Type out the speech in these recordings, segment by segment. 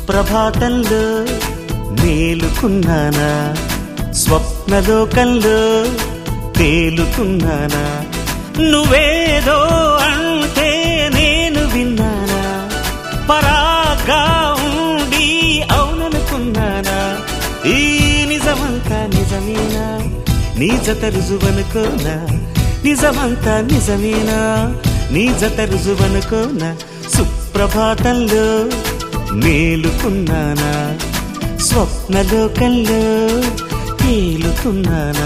సుప్రభాతంలో మేలుకున్నానా స్వప్నలోకంలో తేలుకున్నానా నువ్వేదో అంటే నేను విన్నానా పరాగా ఉండి అవుననుకున్నానా ఈ నిజమంతా నిజమేనా నీ జత రుజువనుకోనా నిజమంతా నిజమేనా నీ జత రుజువనుకోనా సుప్రభాతంలో మేలుకున్నానా స్వప్నలోకంలో తేలుకున్నానా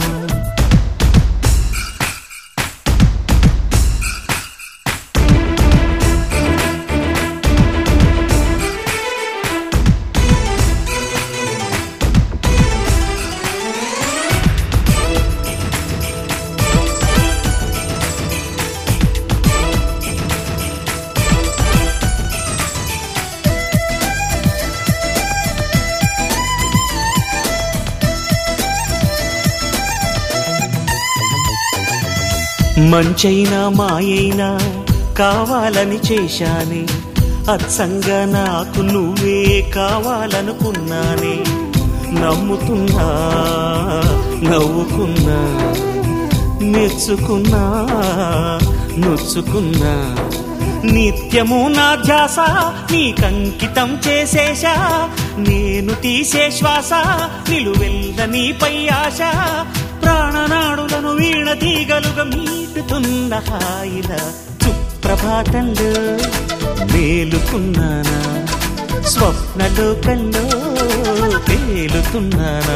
మంచైనా మాయైనా కావాలని చేశానే అచ్చంగా నాకు నువ్వే కావాలనుకున్నానే నమ్ముతున్నా నవ్వుకున్నా మెచ్చుకున్నా నొచ్చుకున్నా నిత్యము నా ధ్యాస నీకంకితం చేసేశా నేను తీసే శ్వాస నిలువెల్ల నీపై ఆశ ప్రాణనాడులను వీణ తీగలుగా మీటుతున్న హాయిల సుప్రభాతంలో మేలుకున్నానా స్వప్నలోకంలో తేలుతున్నానా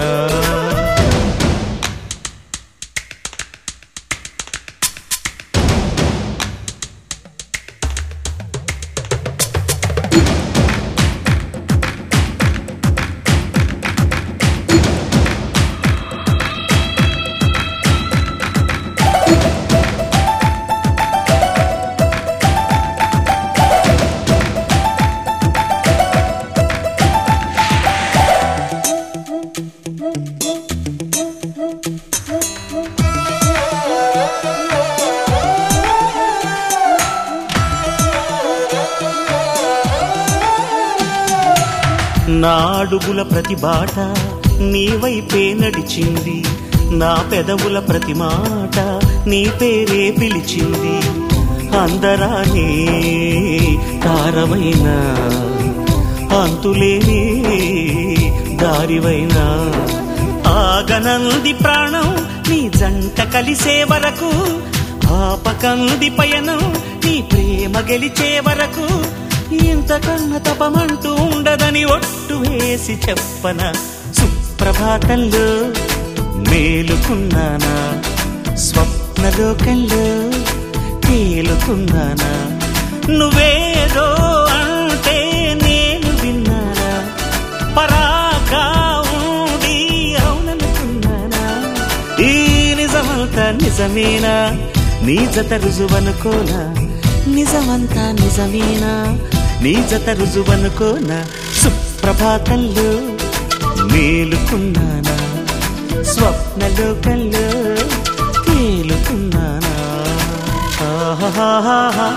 నా అడుగుల ప్రతి బాట నీ వైపే నడిచింది నా పెదవుల ప్రతి మాట నీ పేరే పిలిచింది అందరానే తారవైనా అంతులేని దారివైనా ఆగనంది ప్రాణం నీ జంట కలిసే వరకు ఆపకంది పయనం నీ ప్రేమ గెలిచే వరకు ఇంతకన్నా తపమంటూ ఉండదని ఒట్టు వేసి చెప్పన సుప్రభాతంలో మేలుకున్నానా స్వప్నలోకంలో తేలుకున్నానా నువ్వేదో అంటే నేను విన్నానా పరాగా ఉండి అవుననుకున్నానా ఈ నిజమంతా నిజమేనా నీ జత రుజువనుకోనా నిజమంతా నిజమేనా నీ జత రుజువనుకోనా సుప్రభాతంలో మేలుకున్నానా స్వప్నలోకంలో తేలుకున్నానా ఆహాహాహా,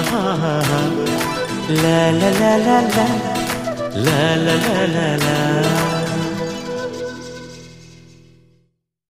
ఆహాహాహా, లా లా లా లా లా, లా లా లా లా లా.